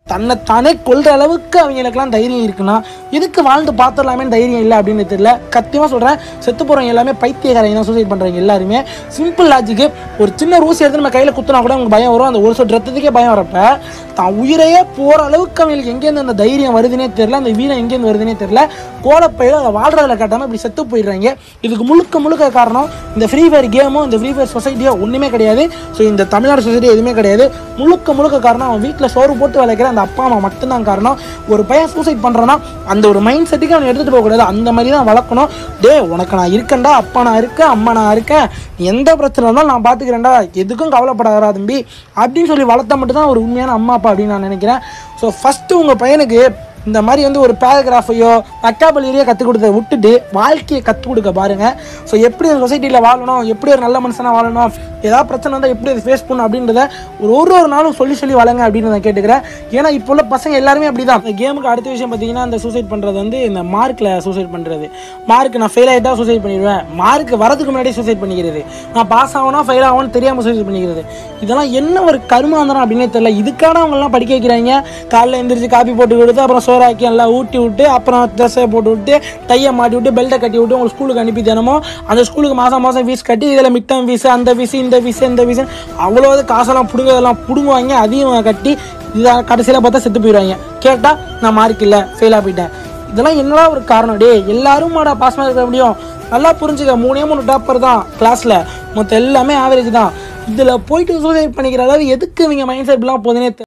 தன்னை தானே கொல்ற அளவுக்கு அவங்களுக்கெல்லாம் தைரியம் இருக்குன்னா எதுக்கு வாழ்ந்து பார்த்துடலாமே தைரியம் இல்லை அப்படின்னு தெரியல சத்தியமாக சொல்கிறேன் செத்து போகிறவங்க எல்லாமே பைத்தியக்காரங்க தான் சூசைட் பண்ணுறவங்க எல்லாருமே சிம்பிள் லாஜிக்கு ஒரு சின்ன ரூசி எடுத்து நம்ம கையில் குத்துனா கூட உங்களுக்கு பயம் வரும் அந்த ஒரு சொட்டு ரத்தத்துக்கே பயம் வரப்ப தான் உயிரையே போகிற அளவுக்கு அவங்களுக்கு எங்கேருந்து அந்த தைரியம் வருதுன்னே தெரியல அந்த வீரம் எங்கேருந்து வருதுன்னே தெரியல கோலப்பயிர் அதை வாழ்றதுல காட்டாமல் இப்படி செத்து போயிடுறாங்க இதுக்கு முழுக்க முழுக்க காரணம் இந்த ஃப்ரீ ஃபயர் கேமோ இந்த ஃப்ரீ ஃபயர் சொசைட்டியோ ஒன்றுமே கிடையாது ஸோ இந்த தமிழ்நாடு சொசைட்டி எதுவுமே கிடையாது முழுக்க முழுக்க காரணம் அவன் வீட்டில் சோறு போட்டு வளர்க்குற அந்த அப்பா அம்மா மட்டும்தான் காரணம் ஒரு பையன் சூசைட் பண்ணுறான்னா அந்த ஒரு மைண்ட் செட்டுக்கு அவன் எடுத்துகிட்டு போகக்கூடாது அந்த மாதிரி தான் வளர்க்கணும் டே உனக்கு நான் இருக்கேன்டா அப்பா நான் இருக்கேன் அம்மா நான் இருக்கேன் எந்த பிரச்சனை இருந்தாலும் நான் பார்த்துக்கிறேன்டா எதுக்கும் கவலைப்படாதா தம்பி அப்படின்னு சொல்லி வளர்த்தா மட்டும்தான் ஒரு உண்மையான அம்மா அப்பா அப்படின்னு நான் நினைக்கிறேன் ஸோ ஃபஸ்ட்டு உங்கள் பையனுக்கு இந்த மாதிரி வந்து ஒரு பேராகிராஃபையோ அக்காபலியோ கற்றுக் கொடுத்த விட்டுட்டு வாழ்க்கையை கற்றுக் கொடுக்க பாருங்கள் ஸோ எப்படி ஒரு சொசைட்டியில் வாழணும் எப்படி ஒரு நல்ல மனுஷனாக வாழணும் ஏதாவது பிரச்சனை வந்தால் எப்படி அதை ஃபேஸ் பண்ணணும் அப்படின்றத ஒரு ஒரு ஒரு நாளும் சொல்லி சொல்லி வளங்க அப்படின்னு நான் கேட்டுக்கிறேன் ஏன்னா இப்போ உள்ள பசங்க எல்லாருமே அப்படி தான் இந்த கேமுக்கு அடுத்த விஷயம் பார்த்தீங்கன்னா இந்த சூசைட் பண்ணுறது வந்து இந்த மார்க்கில் சூசைட் பண்ணுறது மார்க் நான் ஃபெயில் ஆகிட்டா சூசைட் பண்ணிடுவேன் மார்க் வரதுக்கு முன்னாடியே சூசைட் பண்ணிக்கிறது நான் பாஸ் ஆகணும் ஃபெயில் ஆகணும்னு தெரியாமல் சூசைட் பண்ணிக்கிறது இதெல்லாம் என்ன ஒரு கருமாந்திரம் அப்படின்னே தெரியல இதுக்கான அவங்கெல்லாம் படிக்க வைக்கிறாங்க காலைல எந்திரிச்சு காப்பி போட்டு கொடுத்து அப்புறம் சோறாக்கி எல்லாம் ஊட்டி விட்டு அப்புறம் ட்ரெஸ்ஸை போட்டு விட்டு டையை மாட்டி விட்டு பெல்ட்டை கட்டி விட்டு உங்களுக்கு ஸ்கூலுக்கு அனுப்பி தினமும் அந்த ஸ்கூலுக்கு மாதம் மாதம் ஃபீஸ் கட்டி இதில் மிட்டம் ஃபீஸ் அந்த ஃபீஸ் இந்த ஃபீஸ் இந்த ஃபீஸ் அவ்வளோ காசெல்லாம் பிடுங்கதெல்லாம் பிடுங்குவாங்க அதையும் கட்டி இதை கடைசியில் பார்த்தா செத்து போயிடுவாங்க கேட்டால் நான் மார்க் இல்லை ஃபெயிலாக போயிட்டேன் இதெல்லாம் என்னடா ஒரு காரணம் டே எல்லாரும் மாடா பாஸ் இருக்க முடியும் நல்லா புரிஞ்சுக்க மூணே மூணு டாப்பர் தான் கிளாஸில் மொத்தம் எல்லாமே ஆவரேஜ் தான் இதில் போயிட்டு சூசைட் பண்ணிக்கிற அளவு எதுக்கு இவங்க மைண்ட் செட்லாம் போதுனே தெரியல